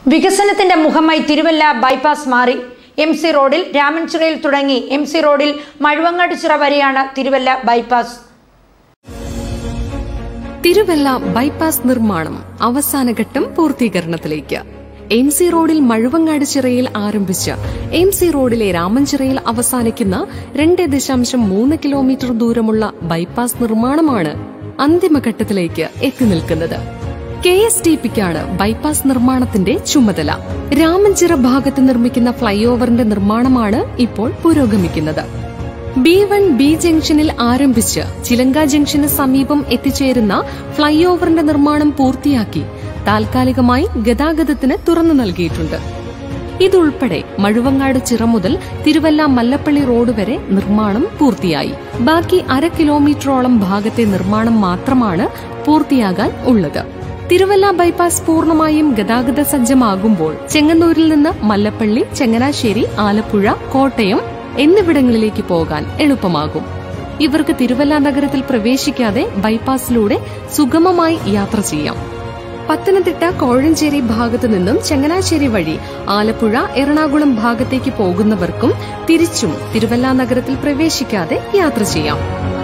വികസനത്തിന്റെ മുഖമായി തിരുവല്ല ബൈപ്പാസ് മാറി എം സി റോഡിൽ രാമൻചിറയിൽ തുടങ്ങി എം സി റോഡിൽ മഴുവങ്ങാട് ചിറ വരെയാണ് തിരുവല്ല ബൈപ്പാസ് തിരുവല്ല ബൈപ്പാസ് നിർമ്മാണം അവസാനഘട്ടം പൂർത്തീകരണത്തിലേക്ക് എം സി റോഡിൽ മഴുവങ്ങാട് ചിറയിൽ ആരംഭിച്ച എം സി റോഡിലെ രാമൻചിറയിൽ അവസാനിക്കുന്ന രണ്ട് ദശാംശം മൂന്ന് കിലോമീറ്റർ ദൂരമുള്ള ബൈപ്പാസ് നിർമ്മാണമാണ് അന്തിമഘട്ടത്തിലേക്ക് എത്തി നിൽക്കുന്നത് കെ എസ് ടി പിക്കാണ് ബൈപ്പാസ് നിർമ്മാണത്തിന്റെ ചുമതല രാമൻചിറ ഭാഗത്ത് നിർമ്മിക്കുന്ന ഫ്ളൈ ഓവറിന്റെ നിർമ്മാണമാണ് ഇപ്പോൾ പുരോഗമിക്കുന്നത് ബി വൺ ബി ജംഗ്ഷനിൽ ആരംഭിച്ച് ചിലങ്ക ജംഗ്ഷന് സമീപം എത്തിച്ചേരുന്ന ഫ്ളൈ ഓവറിന്റെ നിർമ്മാണം പൂർത്തിയാക്കി താൽക്കാലികമായി ഗതാഗതത്തിന് തുറന്നു നൽകിയിട്ടുണ്ട് ഇതുൾപ്പെടെ മഴുവങ്ങാട് ചിറ മുതൽ തിരുവല്ല മല്ലപ്പള്ളി റോഡ് വരെ നിർമ്മാണം പൂർത്തിയായി ബാക്കി അര കിലോമീറ്ററോളം ഭാഗത്തെ നിർമ്മാണം മാത്രമാണ് പൂർത്തിയാകാൻ ഉള്ളത് തിരുവല്ല ബൈപ്പാസ് പൂർണ്ണമായും ഗതാഗത സജ്ജമാകുമ്പോൾ ചെങ്ങന്നൂരിൽ നിന്ന് മല്ലപ്പള്ളി ചങ്ങനാശ്ശേരി ആലപ്പുഴ കോട്ടയം എന്നിവിടങ്ങളിലേക്ക് പോകാൻ എളുപ്പമാകും ഇവർക്ക് തിരുവല്ല നഗരത്തിൽ പ്രവേശിക്കാതെ ബൈപ്പാസിലൂടെ സുഗമമായി യാത്ര ചെയ്യാം പത്തനംതിട്ട കോഴഞ്ചേരി ഭാഗത്തു നിന്നും ചങ്ങനാശ്ശേരി വഴി ആലപ്പുഴ എറണാകുളം ഭാഗത്തേക്ക് പോകുന്നവർക്കും തിരിച്ചും തിരുവല്ല നഗരത്തിൽ പ്രവേശിക്കാതെ യാത്ര ചെയ്യാം